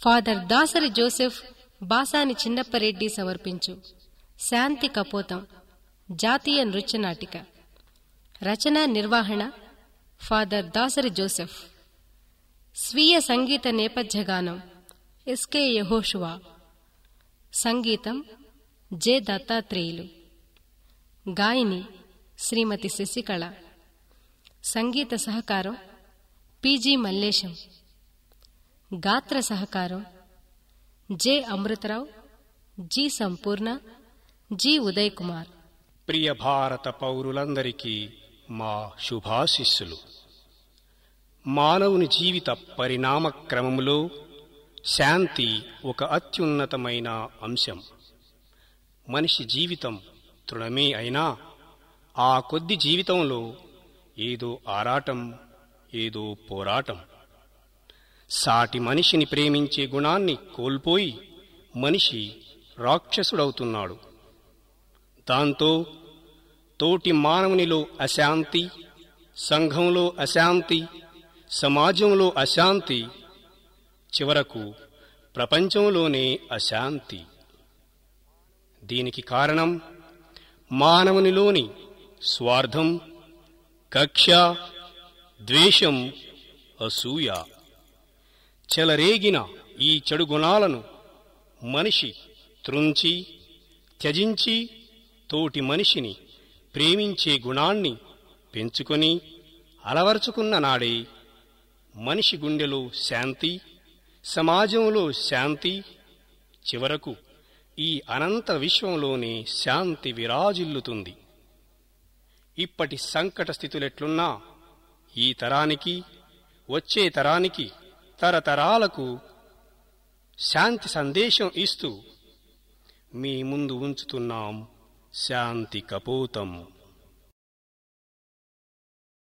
father Dasari Joseph Basani Chinnappareddy సమర్పించు శాంతి కపోతం జాతీయ నృత్య నాటిక రచన నిర్వహణ ఫాదర్ దాసరి జోసెఫ్ స్వీయ సంగీత నేపథ్య గానం ఎస్కే యహోషువా సంగీతం జె దత్తాత్రేయులు గాయని శ్రీమతి శశికళ సంగీత సహకారం పిజి మల్లేశం గాత్ర సహకారం J Amrutharao G Sampoorna G Uday Kumar ప్రియ భారత పౌరులందరికీ మా శుభాశిస్సులు మానవుని జీవిత పరిణామ క్రమములో శాంతి ఒక అత్యున్నతమైన అంశం మనిషి జీవితం తృణమే అయినా ఆ కొద్ది జీవితంలో ఏదో ఆరాటం ఏదో పోరాటం సాటి మనిషిని ప్రేమించే గుణాన్ని కోల్పోయి మనిషి రాక్షసుడవుతున్నాడు దాంతో తోటి మానవునిలో అశాంతి సంఘంలో అశాంతి సమాజంలో అశాంతి చివరకు ప్రపంచంలోనే అశాంతి దీనికి కారణం మానవునిలోని స్వార్థం కక్ష ద్వేషం అసూయ చెలరేగిన ఈ చెడు గుణాలను మనిషి త్రుంచి త్యజించి తోటి మనిషిని ప్రేమించే గుణాన్ని పెంచుకొని అలవరుచుకున్న నాడే మనిషి గుండెలో శాంతి సమాజంలో శాంతి చివరకు ఈ అనంత విశ్వంలోనే శాంతి విరాజిల్లుతుంది ఇప్పటి సంకట స్థితులెట్లున్నా ఈ తరానికి వచ్చే తరానికి తరతరాలకు శాంతి సందేశం ఇస్తూ మీ ముందు ఉంచుతున్నాం శాంతి కపోతం